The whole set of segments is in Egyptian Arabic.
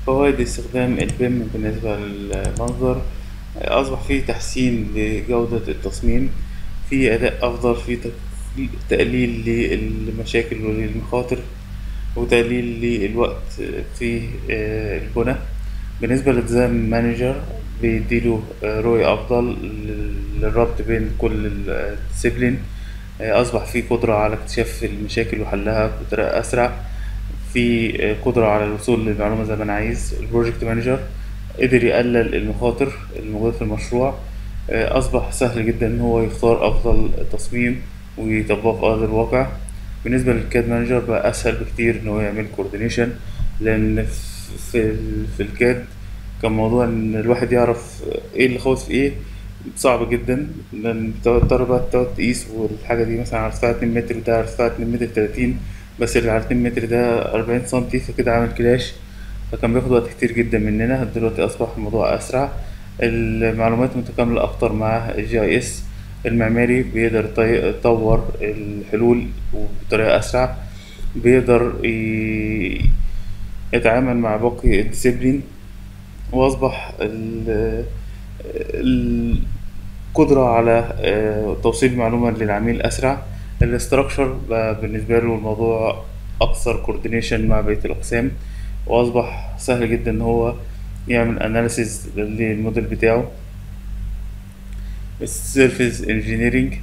فوائد استخدام البيم بالنسبة للمنظر أصبح فيه تحسين لجودة التصميم في أداء أفضل في تق- تقليل للمشاكل وللمخاطر وتقليل للوقت في آه، البناء بالنسبة للديزاين مانجر بيديله آه، رؤية أفضل للربط بين كل الديسيبلين أصبح في قدرة على اكتشاف المشاكل وحلها بطريقة أسرع في آه، قدرة على الوصول للمعلومة زي ما أنا عايز البروجكت مانجر قدر يقلل المخاطر الموجودة في المشروع آه، أصبح سهل جدا إن هو يختار أفضل تصميم ويطبقه في أرض الواقع بالنسبة للكاد مانجر بقى أسهل بكتير إن هو يعمل كوردينيشن لأن في في ال- في الكاد كان موضوع إن الواحد يعرف إيه اللي خاوص في إيه صعب جدا لأن بتضطر بقى تقعد تقيس والحاجة دي مثلا على ارتفاع اتنين متر وده على ارتفاع اتنين متر تلاتين بس اللي على اتنين متر ده أربعين سنتي فكده عامل كلاش فكان بياخد وقت كتير جدا مننا دلوقتي أصبح الموضوع أسرع المعلومات متكاملة أكتر مع الجي أي إس المعماري بيقدر يطي- يطور الحلول بطريقة أسرع بيقدر ي- يتعامل مع باقي الديسيبلين وأصبح ال- القدرة على آه، توصيل المعلومة للعميل أسرع الاستراكشر بقى بالنسبة له الموضوع أكثر كوردينيشن مع بقية الأقسام وأصبح سهل جدا إن هو يعمل أناليسيز للموديل بتاعه السيرفيس انجينيرينج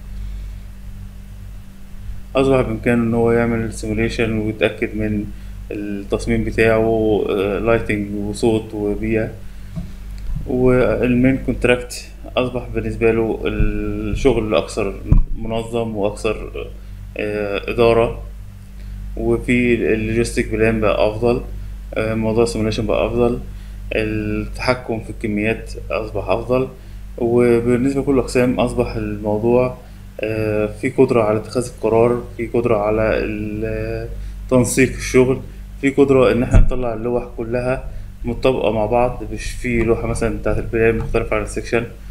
أصبح بإمكانه إن هو يعمل سيموليشن ويتأكد من التصميم بتاعه لايتنج وصوت وبيئة والمين كونتراكت أصبح بالنسبة له الشغل أكثر منظم وأكثر آه، إدارة وفي اللوجيستيك بلان بقى أفضل آه، موضوع السيموليشن بقى أفضل التحكم في الكميات أصبح أفضل وبالنسبة لكل الأقسام أصبح الموضوع آه، في قدرة على اتخاذ القرار في قدرة على ال- تنسيق الشغل في قدرة إن احنا نطلع اللوح كلها متطابقة مع بعض مش في لوحة مثلا بتاعت البداية مختلفة عن السكشن